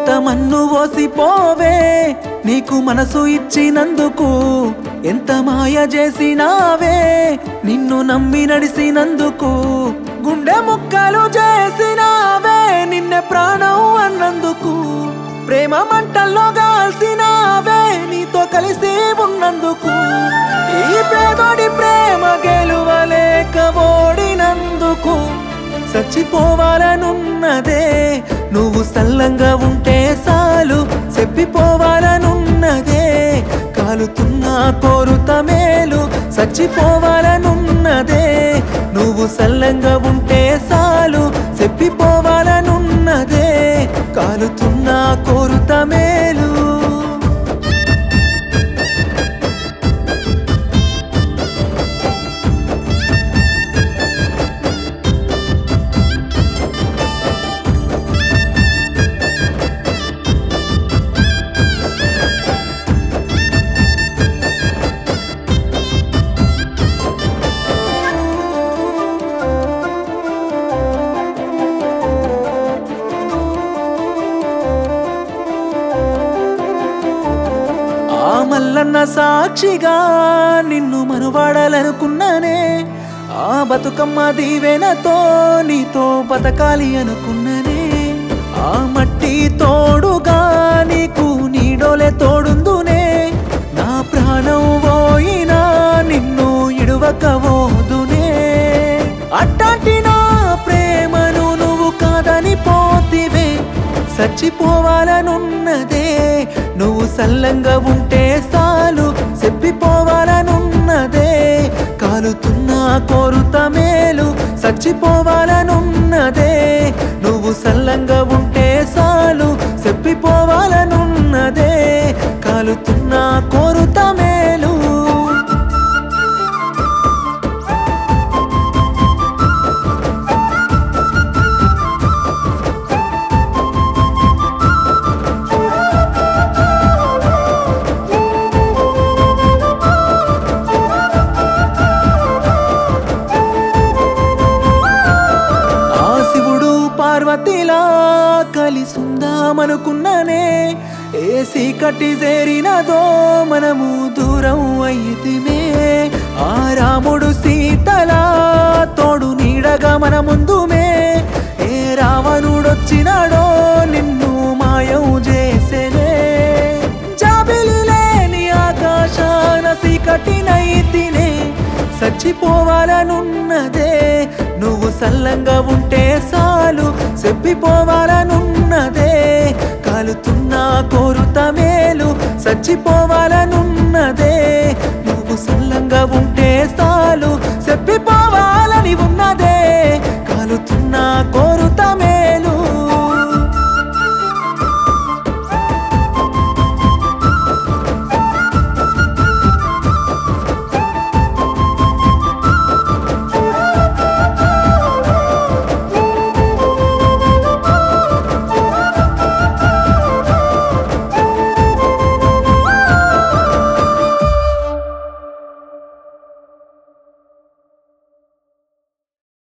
ఇంత మన్ను పోసిపోవే నీకు మనసు ఇచ్చినందుకు ఎంత మాయ చేసినావే నిన్ను నమ్మి నడిసినందుకు గుండె ముక్కలు చేసినావే నిన్నే ప్రాణం అన్నందుకు ప్రేమ మంటల్లో కాల్సినావే నీతో కలిసి ఉన్నందుకు ఈ పేదోడి ప్రేమ గెలువలేక ఓడినందుకు చచ్చిపోవాలనున్నదే నువ్వు సల్లంగా ఉంటే చాలు చెప్పిపోవాలనున్నదే కాలుతున్న కోరుత మేలు చచ్చిపోవాలనున్నదే నువ్వు సల్లంగా ఉంటే చాలు చెప్పిపోవాలనున్నదే కాలుతున్న కోరుత మేలు ఆ మల్లన్న సాక్షిగా నిన్ను మనువాడాలనుకున్నానే ఆ బతుకమ్మ దీవెనతో నీతో బతకాలి అనుకున్ననే ఆ మట్టి తోడుగా నీకు నీడోలే తోడుందునే నా ప్రాణం పోయినా నిన్ను ఇడువక పోదునే అట్టాంటి నా ప్రేమను నువ్వు కాదని పోతివే చచ్చిపోవాలనున్నదే నువ్వు సల్లంగా ఉంటే చాలు చెప్పిపోవాలనున్నదే కాలుతున్న కోరుత మేలు చచ్చిపోవాలనున్నదే నువ్వు సల్లంగా ఉంటే చాలు చెప్పిపోవాలనున్నదే కాలుతున్న కోరుత మేలు ఆ శివుడు పార్వతిలా కలిసుందామనుకున్నానే ఏ సీకటి చేరినదో మనము దూరం అయితిమే ఆ రాముడు సీతలా తోడు నీడగా మన ముందుమే ఏ రావణుడొచ్చినాడో నిన్ను మాయం చేసేనే జాబిలి లేని ఆకాశాన సీకటినైతినే చచ్చిపోవాలనున్నదే నువ్వు సల్లంగా ఉంటే చాలు చెప్పిపోవాలనున్నదే కాలుతున్న కోరుత మేలు చచ్చిపోవాలనున్నదే నువ్వు సల్లంగా ఉంటే చాలు చెప్పిపోవాలని ఉన్నదే కాలుతున్న కోరుత